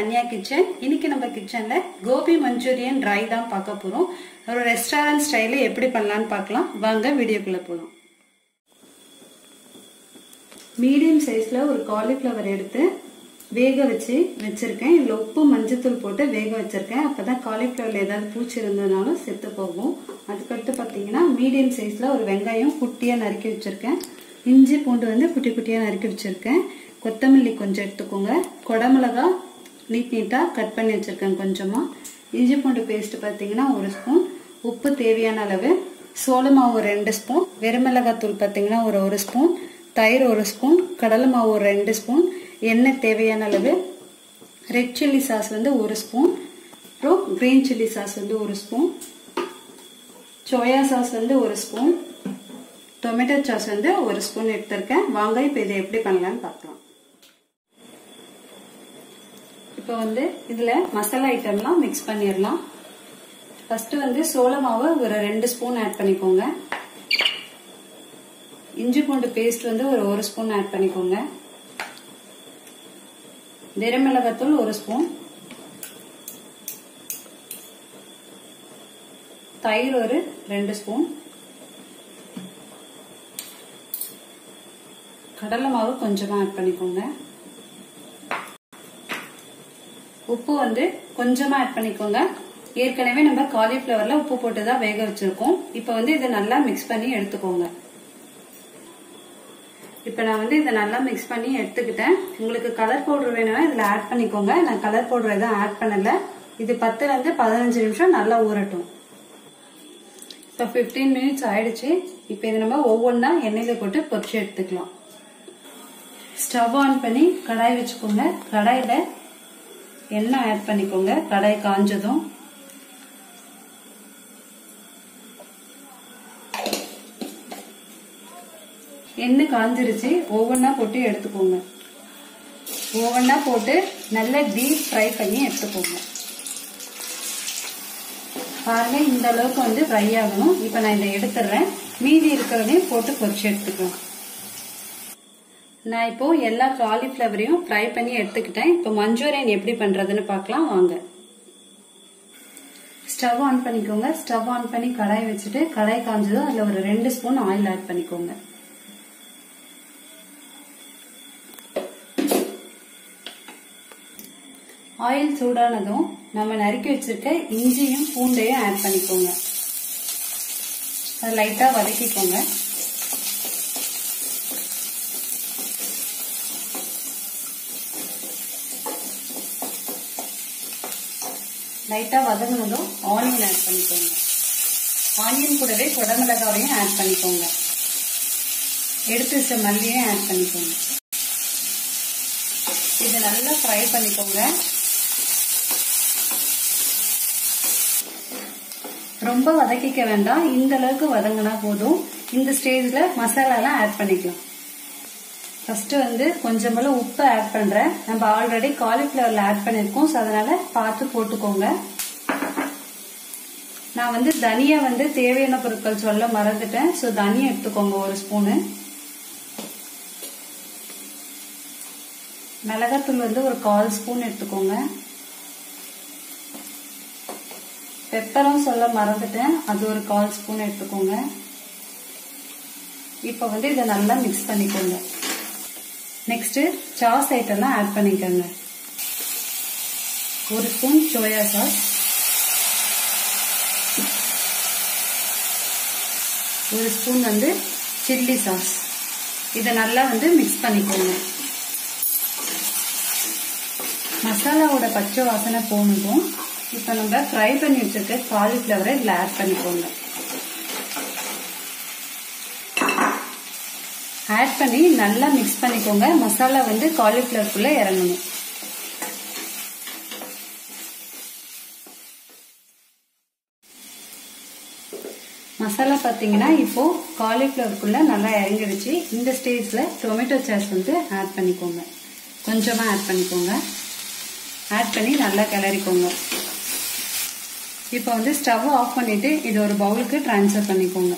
Dhanya kitchen இன்னைக்கு நம்ம கிச்சன்ல கோபி மஞ்சூரியன் ட்ரை தான் பார்க்க போறோம் ஒரு ரெஸ்டாரண்ட் ஸ்டைல எப்படி பண்ணலாம்னு பார்க்கலாம் வாங்க வீடியோக்குள்ள போகலாம் மீடியம் சைஸ்ல ஒரு காலிஃப்ளவர் எடுத்து வேக வச்சு வச்சிருக்கேன் இதுல உப்பு மஞ்சத்தூள் போட்டு வேக வச்சிருக்கேன் அப்பதான் காலிஃப்ளவர்ல ஏதாவது பூச்சி இருந்ததுனாலும் செத்து போகும் அதுக்கடுத்து பாத்தீங்கன்னா மீடியம் சைஸ்ல ஒரு வெங்காயம் குட்டியா நறுக்கி வச்சிருக்கேன் இஞ்சி பூண்டு வந்து குட்டி குட்டியா நறுக்கி வச்சிருக்கேன் கொத்தமல்லி கொஞ்சம் எடுத்துக்கோங்க குடமிளகா நீட் நீட்டா கட் பண்ணி வச்சிருக்கேன் கொஞ்சமா இஞ்சி பூண்டு பேஸ்ட் பாத்தீங்கன்னா ஒரு ஸ்பூன் உப்பு தேவையான அளவு சோள மாவு ரெண்டு ஸ்பூன் வெறுமிளகாய் தூள் பாத்தீங்கன்னா ஒரு ஒரு ஸ்பூன் தயிர் ஒரு ஸ்பூன் கடலை மாவு ஒரு ரெண்டு ஸ்பூன் எண்ணெய் தேவையான அளவு ரெட் சில்லி சாஸ் வந்து ஒரு ஸ்பூன் அப்புறம் கிரீன் சில்லி சாஸ் வந்து ஒரு ஸ்பூன் சோயா சாஸ் வந்து ஒரு ஸ்பூன் டொமேட்டோ சாஸ் வந்து ஒரு ஸ்பூன் எடுத்திருக்கேன் வாங்க இப்போ இதை எப்படி பண்ணலாம்னு பார்க்கலாம் இப்போ வந்து இதுல மசாலா ஐட்டம்லாம் மிக்ஸ் பண்ணிடலாம் ஃபர்ஸ்ட் வந்து சோள மாவு ஒரு ரெண்டு ஸ்பூன் ஆட் பண்ணிக்கோங்க இஞ்சி பூண்டு பேஸ்ட் வந்து ஒரு ஒரு ஸ்பூன் ஆட் பண்ணிக்கோங்க வெறுமிளகாத்தூள் ஒரு ஸ்பூன் தயிர் ஒரு ரெண்டு ஸ்பூன் கடலை மாவு கொஞ்சமா ஆட் பண்ணிக்கோங்க உப்பு வந்து கொஞ்சமா ஆட் பண்ணிக்கோங்க ஏற்கனவே நம்ம காலிஃபிளவர்ல உப்பு போட்டு தான் வேக வச்சிருக்கோம் இப்போ வந்து இதை நல்லா மிக்ஸ் பண்ணி எடுத்துக்கோங்க இப்போ நான் வந்து இதை நல்லா மிக்ஸ் பண்ணி எடுத்துக்கிட்டேன் உங்களுக்கு கலர் பவுடர் வேணும்னா இதில் ஆட் பண்ணிக்கோங்க நான் கலர் பவுடர் எதுவும் ஆட் பண்ணல இது பத்துல இருந்து பதினஞ்சு நிமிஷம் நல்லா ஊறட்டும் இப்போ ஃபிஃப்டீன் மினிட்ஸ் ஆயிடுச்சு இப்போ இதை நம்ம ஒவ்வொன்றா எண்ணெயில போட்டு பொரிச்சு எடுத்துக்கலாம் ஸ்டவ் ஆன் பண்ணி கடாய் வச்சுக்கோங்க கடாயில எண்ணெய் ஆட் பண்ணிக்கோங்க கடாய் காஞ்சதும் எண்ணெய் காஞ்சிருச்சு ஒவ்வொன்றா போட்டு எடுத்துக்கோங்க ஒவ்வொன்றா போட்டு நல்லா டீப் ஃப்ரை பண்ணி எடுத்துக்கோங்க பாருங்க இந்த அளவுக்கு வந்து ஃப்ரை ஆகணும் இப்போ நான் இதை எடுத்துடுறேன் மீதி இருக்கிறதையும் போட்டு பொரிச்சு எடுத்துக்கலாம் நான் இப்போ எல்லா காலிஃபிளவரையும் ஃப்ரை பண்ணி எடுத்துக்கிட்டேன் இப்போ மஞ்சூரியன் எப்படி பண்றதுன்னு பார்க்கலாம் வாங்க ஸ்டவ் ஆன் பண்ணிக்கோங்க ஸ்டவ் ஆன் பண்ணி கடாய் வச்சுட்டு கடாய் காஞ்சதும் அதில் ஒரு ரெண்டு ஸ்பூன் ஆயில் ஆட் பண்ணிக்கோங்க ஆயில் சூடானதும் நம்ம நறுக்கி வச்சிருக்க இஞ்சியும் பூண்டையும் ஆட் பண்ணிக்கோங்க அதை லைட்டா வதக்கிக்கோங்க லைட்டா வதங்கினதும் ஆனியன் ஆட் பண்ணிக்கோங்க ஆனியன் கூடவே குடமிளகாவையும் ஆட் பண்ணிக்கோங்க எடுத்து வச்ச மல்லியும் ஆட் பண்ணிக்கோங்க இது நல்லா ஃப்ரை பண்ணிக்கோங்க ரொம்ப வதக்கிக்க வேண்டாம் இந்த அளவுக்கு வதங்கினா போதும் இந்த ஸ்டேஜ்ல மசாலாலாம் ஆட் பண்ணிக்கலாம் ஃபர்ஸ்ட் வந்து கொஞ்சமெல்லாம் உப்பு ஆட் பண்றேன் நம்ம ஆல்ரெடி காலிஃபிளவர்ல ஆட் பண்ணிருக்கோம் ஸோ அதனால பார்த்து போட்டுக்கோங்க நான் வந்து தனியா வந்து தேவையான பொருட்கள் சொல்ல மறந்துட்டேன் ஸோ தனியா எடுத்துக்கோங்க ஒரு ஸ்பூனு மிளகாத்தூள் வந்து ஒரு கால் ஸ்பூன் எடுத்துக்கோங்க பெப்பரும் சொல்ல மறந்துட்டேன் அது ஒரு கால் ஸ்பூன் எடுத்துக்கோங்க இப்போ வந்து இதை நல்லா மிக்ஸ் பண்ணிக்கோங்க நெக்ஸ்ட் சாஸ் ஐட்டம்லாம் ஆட் பண்ணிக்கோங்க ஒரு ஸ்பூன் சோயா சாஸ் ஒரு ஸ்பூன் வந்து சில்லி சாஸ் இதை நல்லா வந்து மிக்ஸ் பண்ணிக்கோங்க மசாலாவோட பச்சை வாசனை போனதும் இப்போ நம்ம ஃப்ரை பண்ணி வச்சிருக்க காலிஃப்ளவரை இதில் ஆட் பண்ணிக்கோங்க ஆட் பண்ணி நல்லா மிக்ஸ் பண்ணிக்கோங்க மசாலா வந்து காலிஃப்ளவருக்குள்ள இறங்கணும் மசாலா பார்த்தீங்கன்னா இப்போ காலிஃப்ளவருக்குள்ள நல்லா இறங்கிடுச்சு இந்த ஸ்டேஜ்ல டொமேட்டோ சாஸ் வந்து ஆட் பண்ணிக்கோங்க கொஞ்சமா ஆட் பண்ணிக்கோங்க ஆட் பண்ணி நல்லா கிளறிக்கோங்க இப்போ வந்து ஸ்டவ் ஆஃப் பண்ணிட்டு இது ஒரு பவுலுக்கு ட்ரான்ஸ்ஃபர் பண்ணிக்கோங்க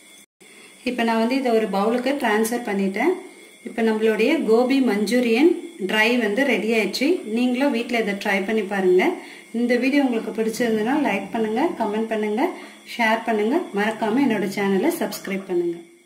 இப்போ நான் வந்து இதை ஒரு பவுலுக்கு ட்ரான்ஸ்ஃபர் பண்ணிட்டேன் இப்போ நம்மளுடைய கோபி மஞ்சூரியன் ட்ரை வந்து ரெடி ஆயிடுச்சு நீங்களும் வீட்டில் இதை ட்ரை பண்ணி பாருங்க இந்த வீடியோ உங்களுக்கு பிடிச்சிருந்ததுன்னா லைக் பண்ணுங்க கமெண்ட் பண்ணுங்க ஷேர் பண்ணுங்க மறக்காம என்னோட சேனலை சப்ஸ்கிரைப் பண்ணுங்க